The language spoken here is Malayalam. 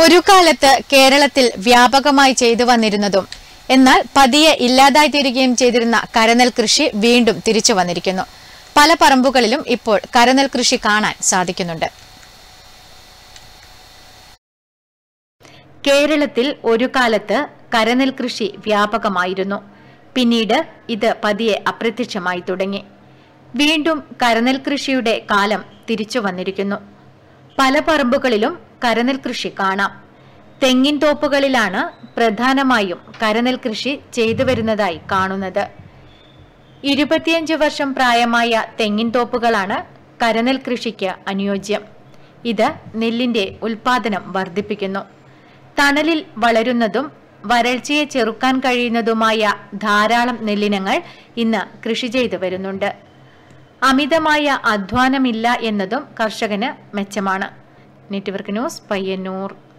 ഒരു കാലത്ത് കേരളത്തിൽ വ്യാപകമായി ചെയ്തു വന്നിരുന്നതും എന്നാൽ പതിയെ ഇല്ലാതായി തീരുകയും ചെയ്തിരുന്ന കരനെൽ കൃഷി വീണ്ടും തിരിച്ചു വന്നിരിക്കുന്നു പല പറമ്പുകളിലും ഇപ്പോൾ കരനെൽ കൃഷി കാണാൻ സാധിക്കുന്നുണ്ട് കേരളത്തിൽ ഒരു കാലത്ത് കരനെൽ കൃഷി വ്യാപകമായിരുന്നു പിന്നീട് ഇത് പതിയെ അപ്രത്യക്ഷമായി തുടങ്ങി വീണ്ടും കരനെൽ കൃഷിയുടെ കാലം തിരിച്ചു വന്നിരിക്കുന്നു പല പറമ്പുകളിലും കരനെൽ കൃഷി കാണാം തെങ്ങിൻ തോപ്പുകളിലാണ് പ്രധാനമായും കരനെൽ കൃഷി ചെയ്തു വരുന്നതായി കാണുന്നത് ഇരുപത്തിയഞ്ച് വർഷം പ്രായമായ തെങ്ങിൻ തോപ്പുകളാണ് കരനെൽ കൃഷിക്ക് അനുയോജ്യം ഇത് നെല്ലിന്റെ ഉൽപാദനം വർദ്ധിപ്പിക്കുന്നു തണലിൽ വളരുന്നതും വരൾച്ചയെ ചെറുക്കാൻ കഴിയുന്നതുമായ ധാരാളം നെല്ലിനങ്ങൾ ഇന്ന് കൃഷി ചെയ്തു വരുന്നുണ്ട് അമിതമായ അധ്വാനമില്ല എന്നതും കർഷകന് മെച്ചമാണ് നെറ്റ്വർക്ക് ന്യൂസ് പയ്യന്നൂർ